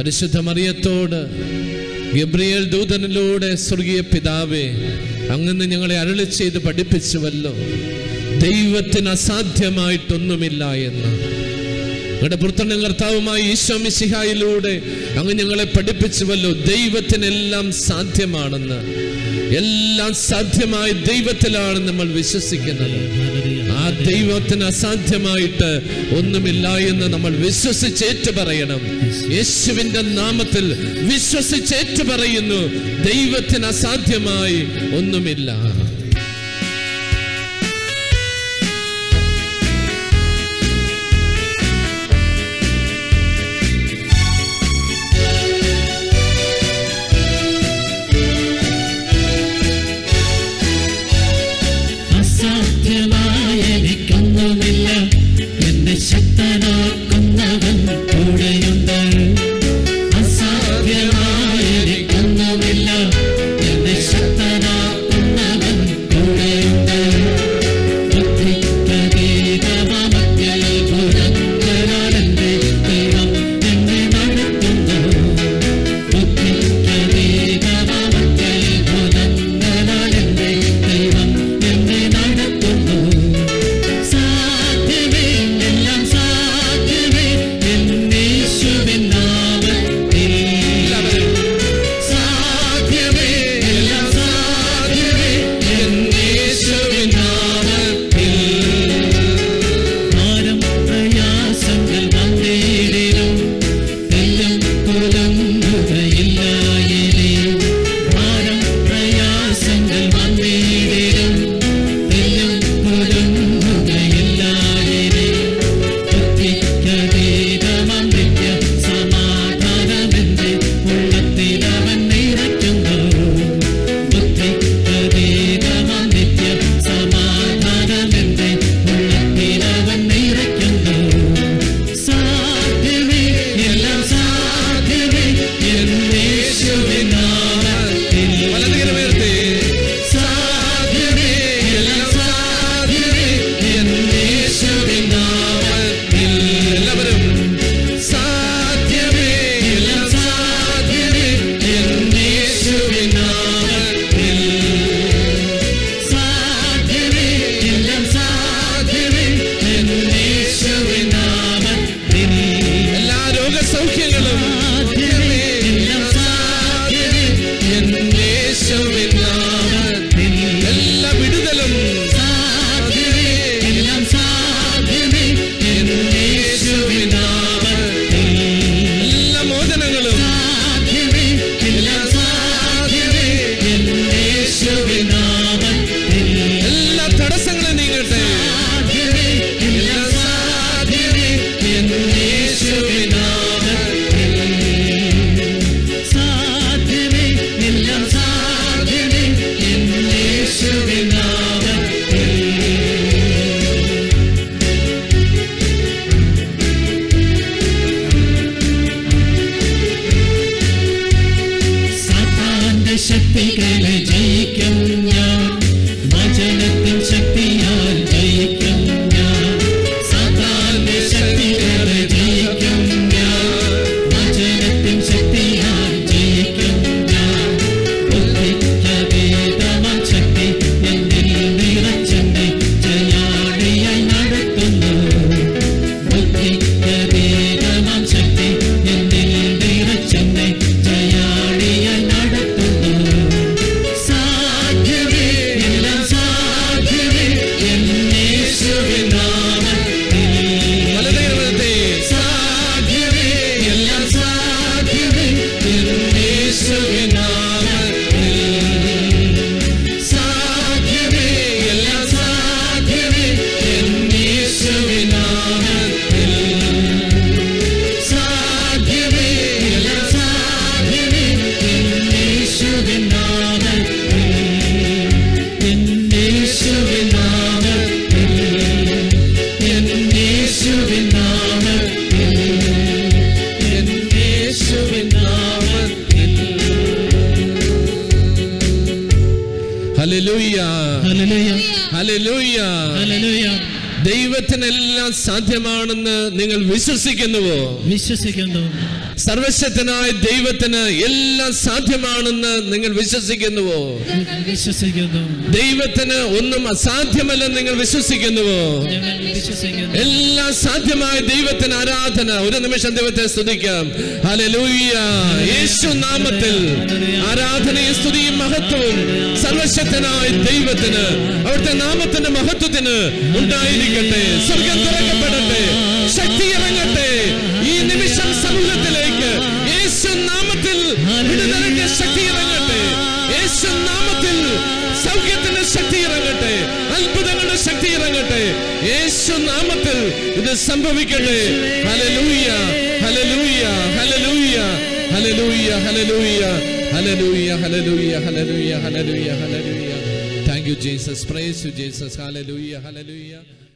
പരിശുദ്ധ മറിയത്തോട് ഗബ്രിയേൽ ദൂതനിലൂടെ സ്വർഗീയ പിതാവേ അങ്ങനെ ഞങ്ങളെ അരളി ചെയ്ത് പഠിപ്പിച്ചുവല്ലോ ദൈവത്തിന് അസാധ്യമായിട്ടൊന്നുമില്ല എന്ന് ഞങ്ങളുടെ പുത്രനും കർത്താവുമായി ഈശോ മിശിഹായിലൂടെ അങ്ങ് ഞങ്ങളെ പഠിപ്പിച്ചുവല്ലോ ദൈവത്തിനെല്ലാം സാധ്യമാണെന്ന് എല്ലാം സാധ്യമായ ദൈവത്തിലാണ് നമ്മൾ വിശ്വസിക്കുന്നത് ആ ദൈവത്തിന് അസാധ്യമായിട്ട് ഒന്നുമില്ല എന്ന് നമ്മൾ വിശ്വസിച്ചേറ്റു പറയണം യേശുവിന്റെ നാമത്തിൽ വിശ്വസിച്ചേറ്റു പറയുന്നു ദൈവത്തിന് അസാധ്യമായി ഒന്നുമില്ല അസാധ്യമായ എനിക്കൊന്നുമില്ല എന്നെ ശക്തനാക്കുന്നവൻ കൂടെയുണ്ട് അസാധ്യമായ എനിക്കൊന്നുമില്ല എന്നെ ശക്തനാക്കുന്നവൻ കൂടെയുണ്ട് ബുദ്ധിക്കതീതമത്യത്ഭുതങ്ങളാൽ എൻ്റെ ദൈവം എന്നെ നടത്തുന്നു ബുദ്ധിക്കതീതമത്യത്ഭുതങ്ങളാൽ എൻ്റെ ദൈവം എന്നെ നടത്തുന്നു സാധ്യമേ എല്ലാം സാധ്യമേ എന്നീശുവിൻ നാമത്തിൽ സാധ്യമേ എല്ലാം സാധ്യമേ എന്നീശുവിൻ നാമത്തിൽ ഭാരം പ്രയാസങ്ങൾ വന്നേരിലും തെല്ലും കുലങ്ങുകയില്ലായിരേ ഭാരം പ്രയാസങ്ങൾ വന്നേരിലും തെല്ലും കുലങ്ങുകയില്ലായിരേ ബുദ്ധിക്കതീതമം നിത്യ സമാധാനമെന്റെ ഉള്ളത്തിൽ അവൻ നിറയ്ക്കുന്നു ബുദ്ധിക്കതീതമം നിത്യ സമാധാനമെന്റെ ഉള്ളത്തിൽ അവൻ നിറയ്ക്കുന്നു സാധ്യമേ എല്ലാം സാധ്യമേ എന്നേശുവിൻ നാമത്തിൽ വലതുകരമുയർത്തി. സാധ്യമേ എല്ലാം സാധ്യമേ എന്നേശുവിൻ നാമത്തിൽ എല്ലാവരും സാധ്യമേ എല്ലാം സാധ്യമേ എന്നേശുവിൻ നാമത്തിൽ സാധ്യമേ എല്ലാം സാധ്യമേ എന്നേശുവിൻ നാമത്തിൽ എല്ലാ രോഗസൗഖ്യങ്ങളും സാധ്യമേ എല്ലാം സാധ്യമേ എന്നേശുവിൻ നാമത്തിൽ എല്ലാ വിടുതലും സാധ്യമേ എല്ലാം സാധ്യമേ എന്നേശുവിൻ നാമത്തിൽ എല്ലാ മോചനങ്ങളും സാധ്യമേ എല്ലാം സാധ്യമേ എന്നേശുവിൻ നാമത്തിൽ എല്ലാ തടസ്സങ്ങളും നീങ്ങട്ടെ സാധ്യമേ എല്ലാം സാധ്യമേ എന്നേശുവിൻ നാമത്തിൽ സാധ്യമേ എല്ലാം സാധ്യമേ എന്നേശുവിൻ നാമത്തിൽ സാത്താന്റെ ശക്തികളെ ജയിക്കും ഞാൻ വചനത്തിൻ ശക്തിയാൽ ജയിക്കും ഞാൻ സാത്താന്റെ ശക്തികളെ ജയിക്കും ഞാൻ വചനത്തിൻ ശക്തിയാൽ ജയിക്കും ഞാൻ ബുദ്ധിക്കതീതമാം ശക്തി എന്നിൽ നിറച്ചെന്നെ ജയാളിയായി നടത്തുന്നു ബുദ്ധിക്കതീതമാം ശക്തി എന്നിൽ നിറച്ചെന്നെ ജയാളിയായി നടത്തുന്നു സാധ്യമേ എല്ലാം സാധ്യമേ എന്നേശുവിൻ നാമത്തിൽ വലതുകരമുയർത്തി. സാധ്യമേ എല്ലാം സാധ്യമേ എന്നേശുവിൻ നാമത്തിൽ സാധ്യമേ എല്ലാം സാധ്യമേ എന്നേശുവിൻ നാമത്തിൽ സാധ്യമേ എല്ലാം സാധ്യമേ എന്നേശുവിൻ നാമത്തിൽ എന്നേശുവിൻ നാമത്തിൽ എന്നേശുവിൻ നാമത്തിൽ എന്നേശുവിൻ നാമത്തിൽ ഹല്ലേലൂയ ഹല്ലേലൂയ ഹല്ലേലൂയ ഹല്ലേലൂയ ദൈവത്തിനെല്ലാം സാധ്യമാണെന്ന് നിങ്ങൾ വിശ്വസിക്കുന്നുവോ വിശ്വസിക്കുന്നു സർവശക്തനായ ദൈവത്തിന് എല്ലാം സാധ്യമാണെന്ന് നിങ്ങൾ വിശ്വസിക്കുന്നുവോ ഞങ്ങൾ വിശ്വസിക്കുന്നു ദൈവത്തിന് ഒന്നും അസാധ്യമല്ലെന്ന് നിങ്ങൾ വിശ്വസിക്കുന്നുവോ ഞങ്ങൾ വിശ്വസിക്കുന്നു എല്ലാം സാധ്യമായ ദൈവത്തിന് ആരാധന ഒരു നിമിഷം ദൈവത്തെ സ്തുതിക്കാം ഹല്ലേലൂയ യേശു നാമത്തിൽ ആരാധനയും സ്തുതിയും മഹത്വവും സർവശക്തനായ ദൈവത്തിന് അവിടുത്തെ നാമത്തിന്റെ മഹത്വത്തിന് ഉണ്ടായിരിക്കട്ടെ സ്വർഗം തുറക്കപ്പെടട്ടെ ശക്തി ഇറങ്ങട്ടെ ഈ നിമിഷം സമൂഹത്തിലേക്ക് യേശു നാമത്തിൽ വിടുതലിന്റെ ശക്തി ഇറങ്ങട്ടെ യേശു നാമത്തിൽ സൗഖ്യത്തിന്റെ ശക്തി ഇറങ്ങട്ടെ അത്ഭുതങ്ങളുടെ ശക്തി ഇറങ്ങട്ടെ യേശു നാമത്തിൽ ഇത് സംഭവിക്കട്ടെ hallelujah hallelujah hallelujah hallelujah hallelujah hallelujah hallelujah hallelujah hallelujah hallelujah thank you Jesus praise you Jesus hallelujah hallelujah